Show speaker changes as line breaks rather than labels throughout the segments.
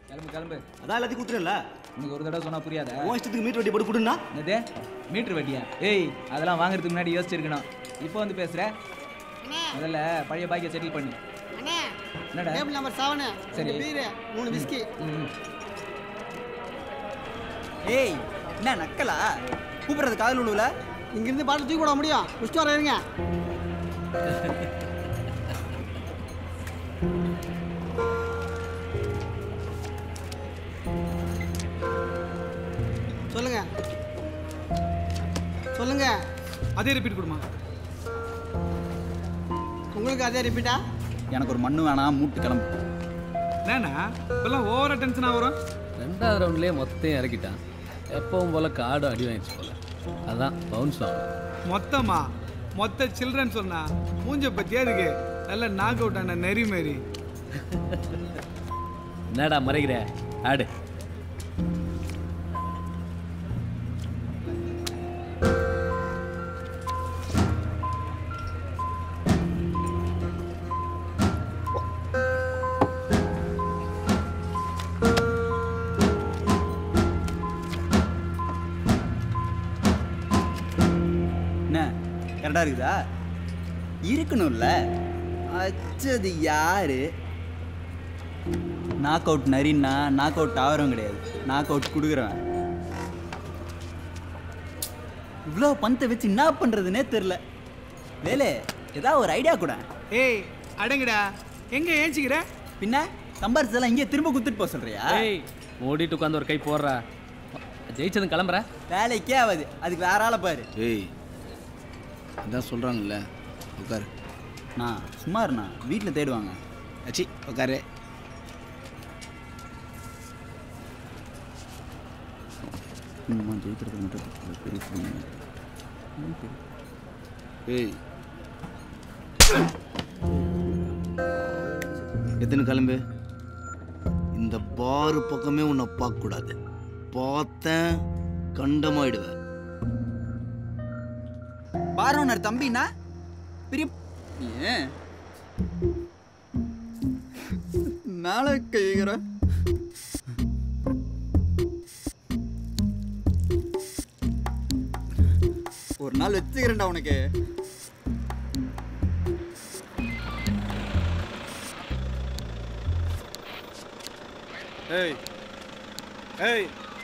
கிளம்பு கிளம்பு
அதான் எல்லாத்தையும் கொடுத்துருல
உனக்கு ஒரு தடவை சொன்னா புரியாத
உன் இஷ்டத்துக்கு மீட்டர் வட்டி போட்டு கொடுன்னா
என்னது மீட்டர் வட்டியா ஏய் அதெல்லாம் வாங்குறதுக்கு முன்னாடி யோசிச்சிருக்கணும் இப்போ வந்து பேசுற முதல்ல பழைய பாக்கிய செட்டில் பண்ணு
அண்ணே
என்னடா
டேபிள் நம்பர் செவனு
சரி.
ரெண்டு பீரு மூணு விஸ்கி
ம், ம்.
ஏய் என்ன நக்கலா கூப்பிடுறது காதல் உழுவுல
இங்கிருந்து பாட்டில் தூக்கி விட முடியும் குடிச்சிட்டு வர இருங்க சொல்லுங்க சொல்லுங்க
அதே ரிப்பீட் கொடுமா
உங்களுக்கு அதே ரிப்பீட்டா
எனக்கு ஒரு மண்ணு வேணாம் மூட்டு கிளம்பு
என்னண்ணா இப்பெல்லாம் ஓவரா டென்ஷனாக வரும்
ரெண்டாவது ரவுண்ட்லேயே மொத்தம் இறக்கிட்டான் எப்பவும் போல காடு அடி வாங்கிச்சு போல அதான் பவுன்ஸ் ஆகும்
மொத்தமா மொத்த சில்ட்ரன் சொன்னா மூஞ்ச பத்தியா இருக்கு நல்ல நாக் அவுட் ஆன நெறி மாரி
என்னடா மறைகிற ஆடு
என்ன கரெக்டாக இருக்குதா இருக்கணும்ல அச்சது யாரு நாக் அவுட் நரின்னா நாக் அவுட் ஆகிறவன் கிடையாது நாக் அவுட் கொடுக்குறவன் இவ்வளோ பந்தை வச்சு என்ன பண்ணுறதுனே தெரில வேலே ஏதாவது ஒரு ஐடியா கூட
ஏய் அடங்குடா எங்க ஏஞ்சிக்கிற
பின்ன சம்பாரிச்சு எல்லாம் இங்கே திரும்ப குத்துட்டு போக சொல்றியா
ஏய் மூடிட்டு உட்காந்து ஒரு கை போடுறா ஜெயிச்சதும் கிளம்புற
வேலைக்கே ஆகாது அதுக்கு வேற ஆளை பாரு
ஏய் அதான் சொல்கிறாங்கல்ல உட்காரு
நான் சும்மா இருண்ணா வீட்டில் தேடுவாங்க
அச்சி உட்காரு
சும்மா ஜெயிக்கிறது மட்டும் பெரிய புண்ணியம்.
ஏய் எத்தனை கிளம்பு இந்த பாரு பக்கமே உன்னை பார்க்கக்கூடாது பார்த்தேன் கண்டமாயிடுவேன்
பாரோனர் தம்பினா பெரிய ஏன் மேலே கைகிற ஒரு நாள் வச்சுக்கிறேன்டா உனக்கு
ஏய் ஏய்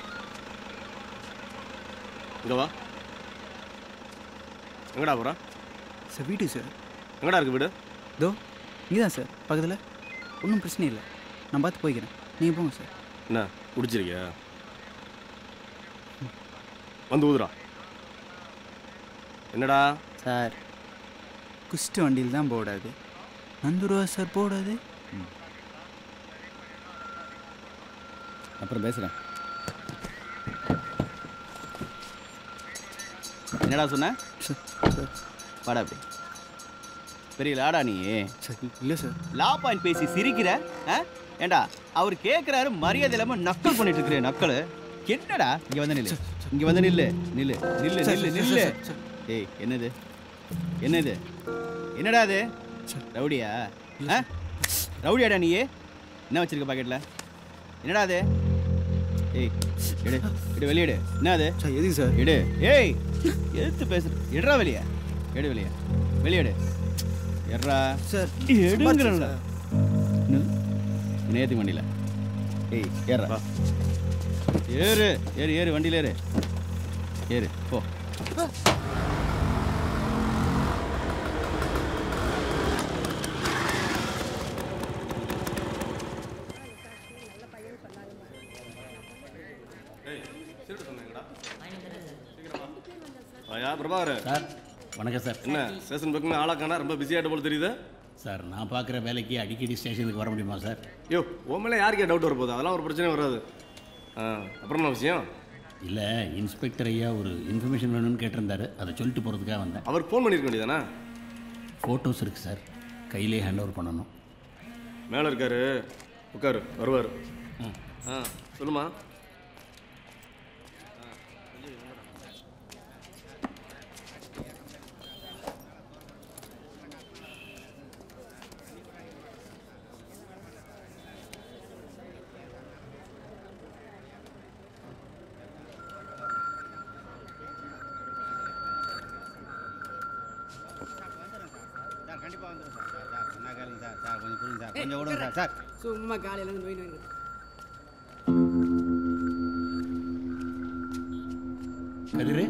இங்க வா எங்கடா போற
சார் வீட்டுக்கு சார்
எங்கடா இருக்கு வீடு
இதோ இங்கே தான் சார் பக்கத்தில் ஒன்றும் பிரச்சனை இல்லை நான் பார்த்து போய்க்கிறேன் நீங்கள் போங்க சார்
என்ன குடிச்சிருக்கியா வந்து ஊதுடா என்னடா
சார் குஷ்ட வண்டியில் தான் போடாது நந்துருவா சார் போடாது
அப்புறம் பேசுகிறேன் என்னடா சொன்ன
சார் சார்
வாடா அப்படி பெரிய லாடா நீ
சார் இல்லை சார்
லா பாயிண்ட் பேசி சிரிக்கிற ஆ? ஏண்டா அவர் கேட்குறாரு மரியாதை இல்லாமல் நக்கல் பண்ணிட்டு இருக்கிற நக்கல் என்னடா இங்க வந்து நில்லு இங்க வந்து நில்லு நில்லு நில்லு
சார்,
நில்லு
சார்,
நில்லு
சார், சார்.
ஏய் என்னது என்னது என்னடா அது ரவுடியா ஆ? ரவுடியாடா நீ என்ன வச்சிருக்க பாக்கெட்ல என்னடா அது ஏய் எடு எடு வெளியெடு என்ன அது
சார் எதுக்கு சார்
எடு ஏய் எதுத்து பேசுற எடுறா வெளியே எடு வெளியே வெளியெடு எட்ரா
சார்
எடுங்கிறல்ல நேத்து வண்டியில ஏய் ஏறா ஏறு ஏறு ஏறு வண்டியில ஏறு ஏறு போ
ஐயா பிரபாகர்
சார் வணக்கம் சார்
என்ன ஸ்டேஷன் பக்கமே ஆளாக்கானா ரொம்ப பிஸியாகிட்ட போல தெரியுது
சார் நான் பார்க்குற வேலைக்கு அடிக்கடி ஸ்டேஷனுக்கு வர முடியுமா சார்
ஐயோ உன் மேலே யாருக்கே டவுட் வரப்போகுது அதெல்லாம் ஒரு பிரச்சனையும் வராது ஆ அப்புறம் என்ன விஷயம்
இல்லை இன்ஸ்பெக்டர் ஐயா ஒரு இன்ஃபர்மேஷன் வேணும்னு கேட்டிருந்தாரு அதை சொல்லிட்டு போகிறதுக்காக வந்தேன்
அவருக்கு ஃபோன் பண்ணியிருக்க வேண்டியதானே
ஃபோட்டோஸ் இருக்குது சார் கையிலே ஹேண்ட் ஓவர் பண்ணணும்
மேலே இருக்காரு உட்காரு வருவார் ஆ சொல்லுமா
கொஞ்சம் விடுங்க சார் சார்
சும்மா காலையில இருந்து நோய் நோய்
கதிரு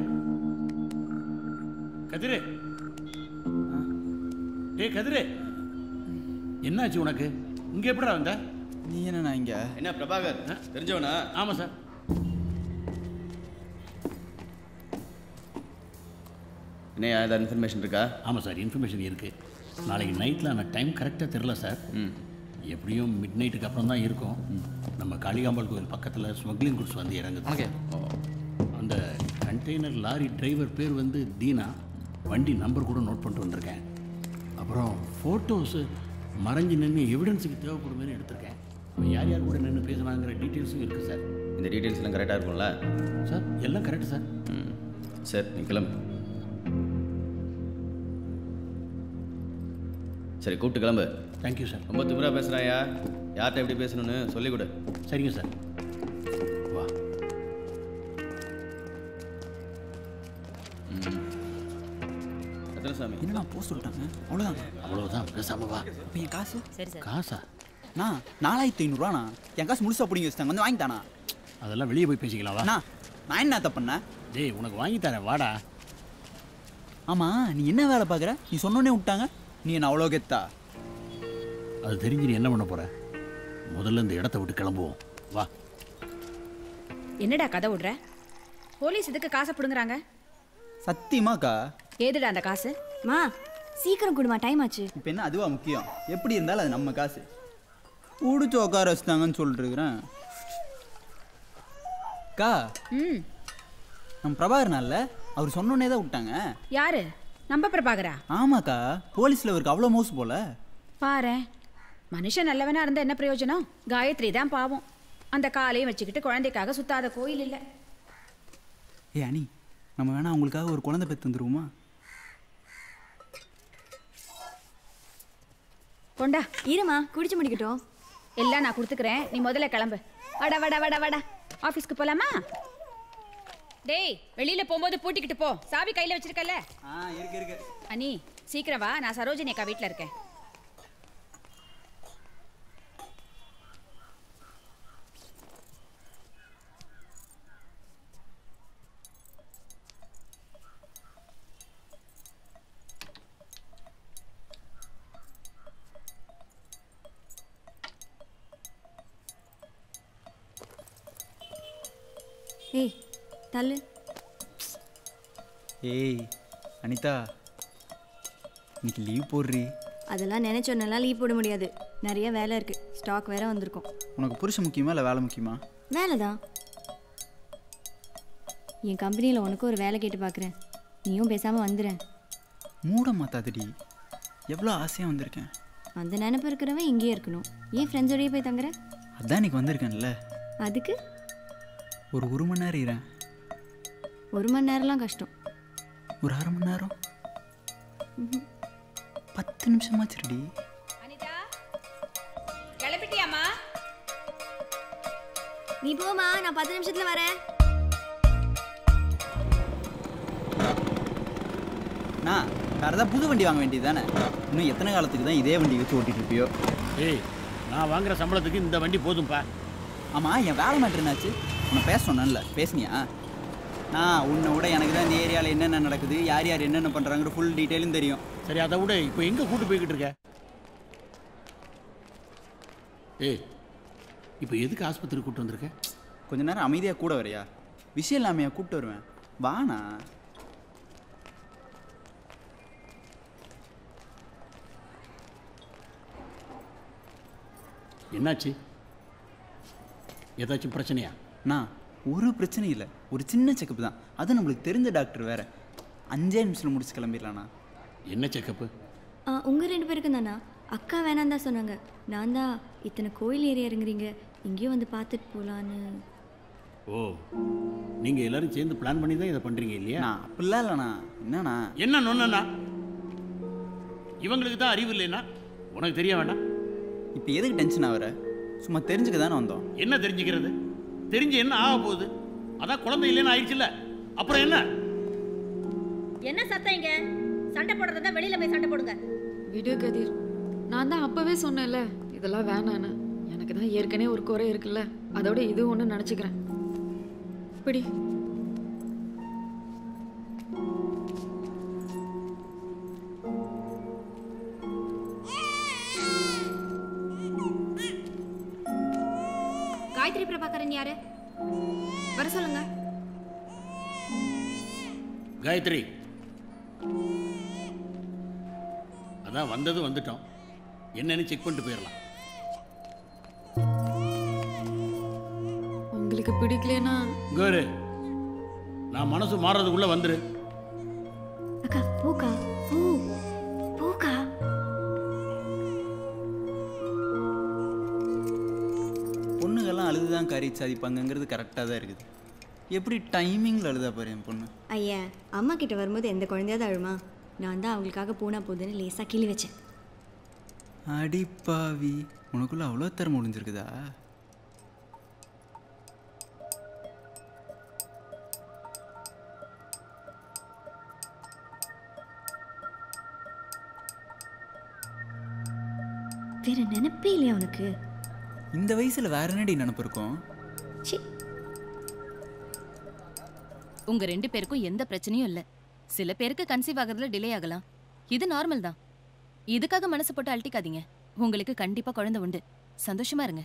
கதிரு டேய் கதிரு என்னாச்சு உனக்கு இங்க எப்படிடா வந்த
நீ என்னண்ணா இங்க
என்ன பிரபாகர் தெரிஞ்சவனா
ஆமா சார்
என்னையா ஏதாவது இன்ஃபர்மேஷன் இருக்கா
ஆமா சார் இன்ஃபர்மேஷன் இருக்கு நாளைக்கு நைட்டில் ஆனால் டைம் கரெக்டாக தெரில சார் எப்படியும் மிட் நைட்டுக்கு அப்புறம் தான் இருக்கும் நம்ம காளிகாம்பாள் கோவில் பக்கத்தில் ஸ்மக்லிங் குட்ஸ் வந்து இறங்குது அந்த கண்டெய்னர் லாரி டிரைவர் பேர் வந்து தீனா வண்டி நம்பர் கூட நோட் பண்ணிட்டு வந்திருக்கேன் அப்புறம் ஃபோட்டோஸு மறைஞ்சு நின்று எவிடன்ஸுக்கு தேவைப்படுமேனு எடுத்திருக்கேன் இப்போ யார் யார் கூட நின்று பேசுனாங்கிற டீட்டெயில்ஸும் இருக்குது சார்
இந்த டீட்டெயில்ஸ் எல்லாம் கரெக்டாக இருக்கும்ல
சார் எல்லாம் கரெக்டு சார்
ம் சரி நீ கிளம்பு சரி கூப்பிட்டு கிளம்பு
தேங்க்யூ சார்
ரொம்ப திமிரா பேசுகிறாயா யார்கிட்ட எப்படி பேசணும்னு சொல்லிக் கொடு
சரிங்க சார் வா
எத்தனை சாமி
என்னண்ணா போஸ்ட் விட்டாங்க அவ்வளோதான்
அவ்வளோதான் பேசாம வா
இப்போ என் காசு
காசா
அண்ணா நாலாயிரத்தி ஐநூறுவாண்ணா என் காசு முழுசா பிடிங்கி வச்சுட்டாங்க வந்து வாங்கிட்டானா
அதெல்லாம் வெளியே போய் பேசிக்கலாம் வா
அண்ணா நான் என்ன தப்பண்ணேன்
டேய் உனக்கு வாங்கி தரேன் வாடா
ஆமாம் நீ என்ன வேலை பார்க்குற நீ சொன்னோன்னே விட்டாங்க நீ என்ன அவ்வளோ கெத்தா
அது தெரிஞ்சு நீ என்ன பண்ண போற முதல்ல இந்த இடத்த விட்டு கிளம்புவோம் வா
என்னடா கதை விடுற போலீஸ் இதுக்கு காசை பிடுங்குறாங்க
சத்தியமாக்கா
ஏதுடா அந்த காசு
மா சீக்கிரம் கொடுமா டைம் ஆச்சு
இப்போ என்ன அதுவா முக்கியம் எப்படி இருந்தாலும் அது நம்ம காசு பிடிச்சி உட்கார வச்சுட்டாங்கன்னு சொல்லிட்டு இருக்கிறேன் அக்கா
ம்
நம்ம பிரபாகரனால அவர் சொன்னோன்னே தான் விட்டாங்க
யாரு நம்ம பிரபாகரா
ஆமாக்கா போலீஸில் அவருக்கு அவ்வளோ மோசம் போல
பாரேன் மனுஷன் நல்லவனா இருந்தா என்ன பிரயோஜனம் காயத்ரி தான் பாவம் அந்த காலையும் வச்சுக்கிட்டு குழந்தைக்காக சுத்தாத கோயில் இல்லை
ஏ அனி நம்ம வேணா அவங்களுக்காக ஒரு குழந்தை பெற்று தந்துருவோமா
கொண்டா
இருமா குடிச்சு முடிக்கட்டும்
எல்லாம் நான் கொடுத்துக்கிறேன் நீ முதல்ல கிளம்பு வட வட வட வட ஆஃபீஸ்க்கு போலாமா டேய் வெளியில போகும்போது பூட்டிக்கிட்டு போ சாவி கையில வச்சிருக்கல
ஆ இருக்கு இருக்கு
அனி சீக்கிரம் வா நான் சரோஜினி அக்கா வீட்டில் இருக்கேன்
ஏய் தள்ளு
ஏய் அனிதா இன்னைக்கு லீவ் போடுறி
அதெல்லாம் நினைச்சோன்னெல்லாம் லீவ் போட முடியாது நிறைய வேலை இருக்கு ஸ்டாக் வேற வந்திருக்கும்
உனக்கு புருஷன் முக்கியமா இல்லை வேலை முக்கியமா
வேலை தான் என் கம்பெனியில் உனக்கும் ஒரு வேலை கேட்டு பார்க்குறேன் நீயும் பேசாமல் வந்துடுறேன்
மூட மாத்தாதடி எவ்வளோ ஆசையாக வந்திருக்கேன்
அந்த நினப்பு இருக்கிறவன் இங்கேயே இருக்கணும் ஏன் ஃப்ரெண்ட்ஸோடயே போய் தங்குற
அதான் இன்னைக்கு வந்திருக்கேன்ல
அதுக்கு
ஒரு ஒரு மணி நேரம் இரேன்
ஒரு மணி நேரம்லாம் கஷ்டம்
ஒரு அரை மணி நேரம் பத்து நிமிஷமாச்சுடி
அனிதா கிளம்பிட்டியாமா
நீ போமா நான் பத்து நிமிஷத்தில் வரேன்
நான் வேறு ஏதாவது புது வண்டி வாங்க வேண்டியது தானே இன்னும் எத்தனை காலத்துக்கு தான் இதே வண்டி வச்சு ஓட்டிட்டு இருப்பியோ
ஏய் நான் வாங்குற சம்பளத்துக்கு இந்த வண்டி போதும்பா
ஆமாம் என் வேலை மேட்ரு என்னாச்சு உன்னை பேச சொன்னேன்ல பேசுனியா நான் உன்னை விட எனக்கு தான் இந்த ஏரியாவில் என்னென்ன நடக்குது யார் யார் என்னென்ன பண்ணுறாங்கிற ஃபுல் டீட்டெயிலும் தெரியும்
சரி அதை விட இப்போ எங்கே கூட்டு போய்கிட்டு இருக்க ஏய் இப்போ எதுக்கு ஆஸ்பத்திரி கூட்டு வந்திருக்க
கொஞ்ச நேரம் அமைதியாக கூட வரையா விஷயம் இல்லாமையா கூப்பிட்டு வருவேன் வாண்ணா
என்னாச்சு ஏதாச்சும் பிரச்சனையா
நான் ஒரு பிரச்சனையும் இல்லை ஒரு சின்ன செக்கப் தான் அது நம்மளுக்கு தெரிஞ்ச டாக்டர் வேற அஞ்சே நிமிஷத்தில் முடிச்சு கிளம்பிடலாண்ணா
என்ன செக்கப்பு
உங்கள் ரெண்டு பேருக்கும் தானா அக்கா வேணாம் தான் சொன்னாங்க நான் தான் இத்தனை கோயில் ஏறி இறங்குறீங்க இங்கேயும் வந்து பார்த்துட்டு போகலான்னு
ஓ நீங்கள் எல்லாரும் சேர்ந்து பிளான் பண்ணி தான் இதை பண்ணுறீங்க இல்லையா
நான் அப்படிலாம் இல்லைண்ணா என்னண்ணா
என்ன நொன்னா இவங்களுக்கு தான் அறிவு இல்லைன்னா உனக்கு தெரிய வேண்டாம்
இப்போ எதுக்கு டென்ஷன் ஆகுற சும்மா தெரிஞ்சுக்க தானே வந்தோம்
என்ன தெரிஞ்சுக்கிறது தெரிஞ்சு என்ன ஆக போகுது அதான் குழந்தை இல்லைன்னு ஆயிடுச்சுல்ல அப்புறம் என்ன
என்ன சத்தம் இங்க சண்டை போடுறதா வெளியில போய் சண்டை போடுங்க
விடு கதிர் நான் தான் அப்பவே சொன்னேன்ல இதெல்லாம் வேணான்னு எனக்கு தான் ஏற்கனவே ஒரு குறை இருக்குல்ல அதோட இது ஒன்று நினச்சிக்கிறேன் பிடி
காயத்ரி பிரபாகரன் யாரு வர சொல்லுங்க
காயத்ரி அதான் வந்தது வந்துட்டோம் என்னன்னு செக் பண்ணிட்டு போயிடலாம்
உங்களுக்கு பிடிக்கலனா
கோரு நான் மனசு மாறுறதுக்குள்ள வந்துரு
அக்கா பூக்கா பூ பூக்கா
பொண்ணுங்கெல்லாம் அழுதுதான் கறி சாதிப்பாங்கங்கிறது கரெக்டாக தான் இருக்குது எப்படி டைமிங்கில் அழுதா பாரு என் பொண்ணு
ஐயா அம்மா கிட்ட வரும்போது எந்த குழந்தையாவது அழுமா நான் தான் அவங்களுக்காக பூனா போகுதுன்னு லேசாக கிளி வச்சேன்
அடிப்பாவி உனக்குள்ள அவ்வளோ திறமை முடிஞ்சிருக்குதா
வேற நினைப்பே இல்லையா உனக்கு
இந்த வயசில் வேற என்னடி நினப்பு இருக்கும்
சி
உங்க ரெண்டு பேருக்கும் எந்த பிரச்சனையும் இல்ல சில பேருக்கு கன்சீவ் ஆகிறதுல டிலே ஆகலாம் இது நார்மல் தான் இதுக்காக மனசு போட்டு அழட்டிக்காதீங்க உங்களுக்கு கண்டிப்பா குழந்தை உண்டு சந்தோஷமா இருங்க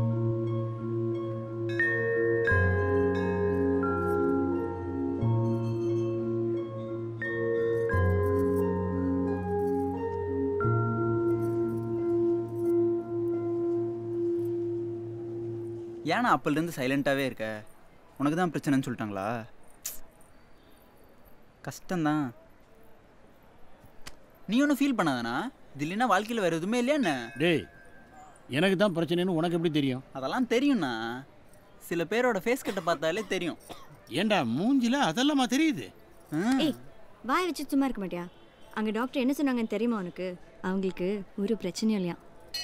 ஏன்னா அப்போலேருந்து சைலண்ட்டாகவே இருக்க உனக்கு தான் பிரச்சனைன்னு சொல்லிட்டாங்களா கஷ்டம்தான் நீ ஒன்றும் ஃபீல் பண்ணாதானா இது இல்லைன்னா வாழ்க்கையில் வேறு எதுவுமே இல்லையா என்ன
டேய் எனக்கு தான் பிரச்சனைன்னு உனக்கு எப்படி தெரியும்
அதெல்லாம் தெரியும்ண்ணா சில பேரோட ஃபேஸ் கட்டை பார்த்தாலே தெரியும்
ஏண்டா மூஞ்சில அதெல்லாமா தெரியுது
ஏய் வாய் வச்சு சும்மா இருக்க மாட்டியா அங்கே டாக்டர் என்ன சொன்னாங்கன்னு தெரியுமா உனக்கு அவங்களுக்கு ஒரு பிரச்சனையும் இல்லையா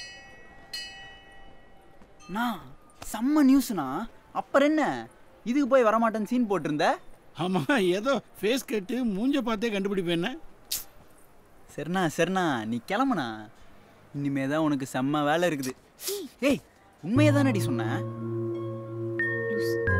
நான் செம்ம நியூஸ்ண்ணா அப்புறம் என்ன இதுக்கு போய் வரமாட்டேன்னு சீன் போட்டிருந்த
ஆமா ஏதோ ஃபேஸ் கட்டு மூஞ்ச பார்த்தே கண்டுபிடிப்பேன் என்ன
சரிண்ணா சரிண்ணா நீ கிளம்புண்ணா இனிமே தான் உனக்கு செம்ம வேலை இருக்குது ஏய் உண்மையை தானடி சொன்னேன்
லூஸ்.